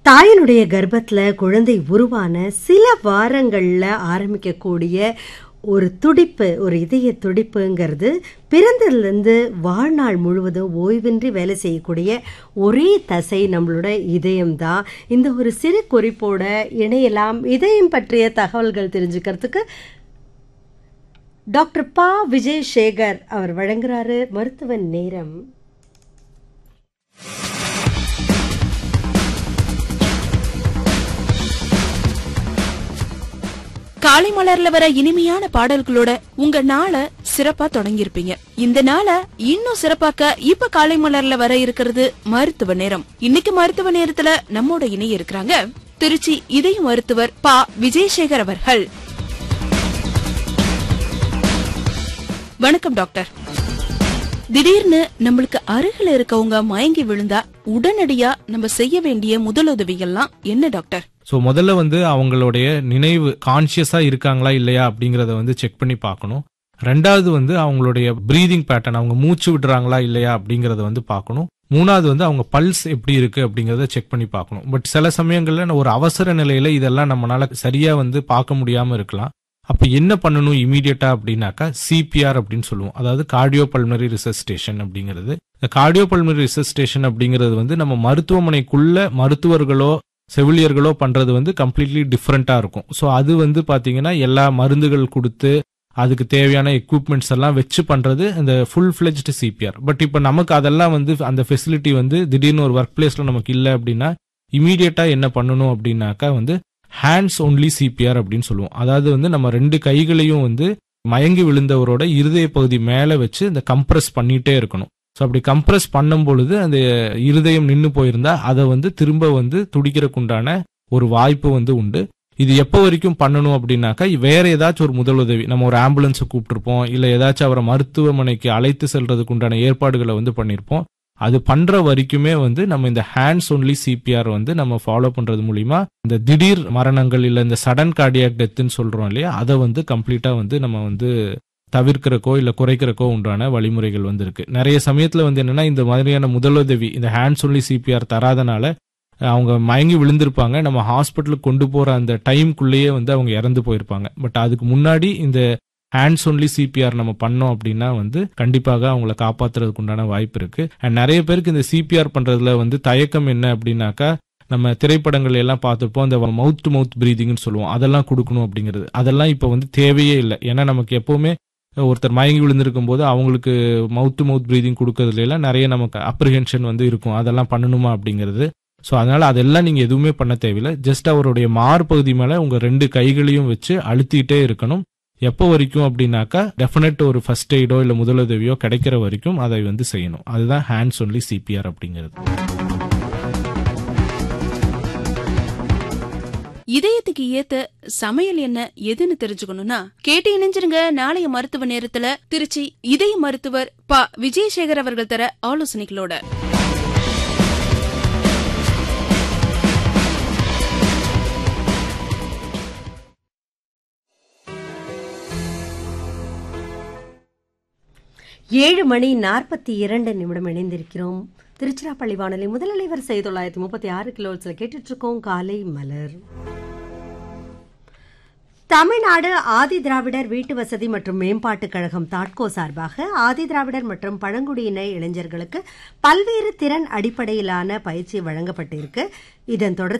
தாயினுடைய கர்ப்பத்துல குழந்தை உருவான சில வாரங்கள்ல ஆரம்பிக்கக்கூடிய ஒரு துடிப்பு ஒரு இதய துடிப்புங்கிறது பிறந்ததுலேருந்து வாழ்நாள் முழுவதும் ஓய்வின்றி வேலை செய்யக்கூடிய ஒரே தசை நம்மளோட இதயம்தான் இந்த ஒரு சிறு குறிப்போட இணையலாம் இதயம் பற்றிய தகவல்கள் தெரிஞ்சுக்கிறதுக்கு டாக்டர் பா விஜய் சேகர் அவர் வழங்குறாரு மருத்துவ நேரம் காலை மலர்ல வர இனிமையான பாடல்களோட உங்க நாளை சிறப்பா தொடங்கியிருப்பீங்க இந்த நாளை இன்னும் சிறப்பாக்க இப்ப காலை மலர்ல வர இருக்கிறது மருத்துவ நேரம் இன்னைக்கு மருத்துவ நேரத்துல நம்மோட இணைய இருக்கிறாங்க திருச்சி இதய மருத்துவர் பா விஜயசேகர் அவர்கள் வணக்கம் டாக்டர் திடீர்னு நம்மளுக்கு அருகில இருக்கவங்க மயங்கி விழுந்தா உடனடியா நம்ம செய்ய வேண்டிய முதலுதவிகள்லாம் என்ன டாக்டர் ஸோ முதல்ல வந்து அவங்களுடைய நினைவு கான்சியஸா இருக்காங்களா இல்லையா அப்படிங்கறத வந்து செக் பண்ணி பார்க்கணும் ரெண்டாவது வந்து அவங்களுடைய பிரீதிங் பேட்டர்ன் அவங்க மூச்சு விடுறாங்களா இல்லையா அப்படிங்கறத வந்து பார்க்கணும் மூணாவது வந்து அவங்க பல்ஸ் எப்படி இருக்கு அப்படிங்கறத செக் பண்ணி பார்க்கணும் பட் சில சமயங்கள்ல ஒரு அவசர நிலையில இதெல்லாம் நம்மளால சரியா வந்து பார்க்க முடியாம இருக்கலாம் அப்ப என்ன பண்ணணும் இமீடியட்டா அப்படின்னாக்கா சிபிஆர் அப்படின்னு சொல்லுவோம் அதாவது கார்டியோ பல்மரி ரிசஸ்டேஷன் அப்படிங்கிறது இந்த கார்டியோ பல்மரி ரிசஸ்டேஷன் அப்படிங்கிறது வந்து நம்ம மருத்துவமனைக்குள்ள மருத்துவர்களோ செவிலியர்களோ பண்றது வந்து கம்ப்ளீட்லி டிஃப்ரெண்டா இருக்கும் ஸோ அது வந்து பாத்தீங்கன்னா எல்லா மருந்துகள் கொடுத்து அதுக்கு தேவையான எக்யூப்மெண்ட்ஸ் எல்லாம் வச்சு பண்றது இந்த ஃபுல் ஃபிளெஜ்டு சிபிஆர் பட் இப்போ நமக்கு அதெல்லாம் வந்து அந்த ஃபெசிலிட்டி வந்து திடீர்னு ஒரு ஒர்க் பிளேஸ்ல நமக்கு இல்லை அப்படின்னா இமீடியட்டா என்ன பண்ணணும் அப்படின்னாக்கா வந்து ஹேண்ட்ஸ் ஒன்லி சிபிஆர் அப்படின்னு சொல்லுவோம் அதாவது வந்து நம்ம ரெண்டு கைகளையும் வந்து மயங்கி விழுந்தவரோட இருதய பகுதி மேலே வச்சு இந்த கம்ப்ரஸ் பண்ணிட்டே இருக்கணும் ஸோ அப்படி கம்ப்ரஸ் பண்ணும் பொழுது அந்த இருதயம் நின்று போயிருந்தா அதை வந்து திரும்ப வந்து துடிக்கிறதுக்குண்டான ஒரு வாய்ப்பு வந்து உண்டு இது எப்போ வரைக்கும் பண்ணணும் அப்படின்னாக்கா வேற ஏதாச்சும் ஒரு முதலுதவி நம்ம ஒரு ஆம்புலன்ஸை கூப்பிட்டுருப்போம் இல்லை ஏதாச்சும் அவரை மருத்துவமனைக்கு அழைத்து செல்றதுக்கு உண்டான ஏற்பாடுகளை வந்து பண்ணியிருப்போம் அது பண்ற வரைக்குமே வந்து நம்ம இந்த ஹேண்ட்ஸ் ஒன்லி சிபிஆர் வந்து நம்ம ஃபாலோ பண்றது மூலியமா இந்த திடீர் மரணங்கள் இல்ல இந்த சடன் கார்டியாக் டெத்துன்னு சொல்றோம் இல்லையா அதை வந்து கம்ப்ளீட்டா வந்து நம்ம வந்து தவிர்க்கிறக்கோ இல்ல குறைக்கிறக்கோ உண்டான வழிமுறைகள் வந்து இருக்கு நிறைய சமயத்துல வந்து என்னன்னா இந்த மாதிரியான முதலுதவி இந்த ஹேண்ட்ஸ் ஒன்லி சிபிஆர் தராதனால அவங்க மயங்கி விழுந்திருப்பாங்க நம்ம ஹாஸ்பிட்டலுக்கு கொண்டு போற அந்த டைம்குள்ளேயே வந்து அவங்க இறந்து போயிருப்பாங்க பட் அதுக்கு முன்னாடி இந்த ஹேண்ட்ஸ் ஒன்லி சிபிஆர் நம்ம பண்ணோம் அப்படின்னா வந்து கண்டிப்பாக அவங்கள காப்பாத்துறதுக்கு உண்டான வாய்ப்பு இருக்கு அண்ட் நிறைய பேருக்கு இந்த சிபிஆர் பண்றதுல வந்து தயக்கம் என்ன அப்படின்னாக்கா நம்ம திரைப்படங்கள் எல்லாம் பார்த்துப்போம் அந்த மவுத் டு மவுத் பிரீதிங்னு சொல்லுவோம் அதெல்லாம் கொடுக்கணும் அப்படிங்கிறது அதெல்லாம் இப்போ வந்து தேவையே இல்லை ஏன்னா நமக்கு எப்பவுமே ஒருத்தர் மயங்கி விழுந்திருக்கும் போது அவங்களுக்கு மவுத் டு மவுத் பிரீதிங் கொடுக்கறதுல எல்லாம் நிறைய நமக்கு அப்ரிஹென்ஷன் வந்து இருக்கும் அதெல்லாம் பண்ணணுமா அப்படிங்கிறது ஸோ அதனால அதெல்லாம் நீங்க எதுவுமே பண்ண தேவையில்லை ஜஸ்ட் அவருடைய மார்பகுதி மேல உங்க ரெண்டு கைகளையும் வச்சு அழுத்திட்டே இருக்கணும் எப்போ வரைக்கும் அப்படின்னாக்கா டெஃபினட் ஒரு ஃபர்ஸ்ட் எய்டோ இல்லை முதலுதவியோ கிடைக்கிற வரைக்கும் அதை வந்து செய்யணும் அதுதான் ஹேண்ட்ஸ் ஒன்லி சிபிஆர் அப்படிங்கிறது இதயத்துக்கு ஏத்த சமையல் என்ன எதுன்னு தெரிஞ்சுக்கணும்னா கேட்டு இணைஞ்சிருங்க நாளைய மருத்துவ நேரத்துல திருச்சி இதய மருத்துவர் ப விஜயசேகர் அவர்கள் தர ஆலோசனைகளோட ஏழு மணி நாற்பத்தி இரண்டு நிமிடம் இணைந்திருக்கிறோம் திருச்சிராப்பள்ளி வானொலி முதல் வரிசை தொள்ளாயிரத்தி முப்பத்தி ஆறு கிலோஸில் கேட்டுட்டு இருக்கோம் காலை மலர் தமிழ்நாடு ஆதி திராவிடர் வீட்டு வசதி மற்றும் மேம்பாட்டுக் கழகம் தாட்கோ சார்பாக ஆதி திராவிடர் மற்றும் பழங்குடியின இளைஞர்களுக்கு பல்வேறு திறன் அடிப்படையிலான பயிற்சி வழங்கப்பட்டிருக்கு இதன் தொடர்ச்சி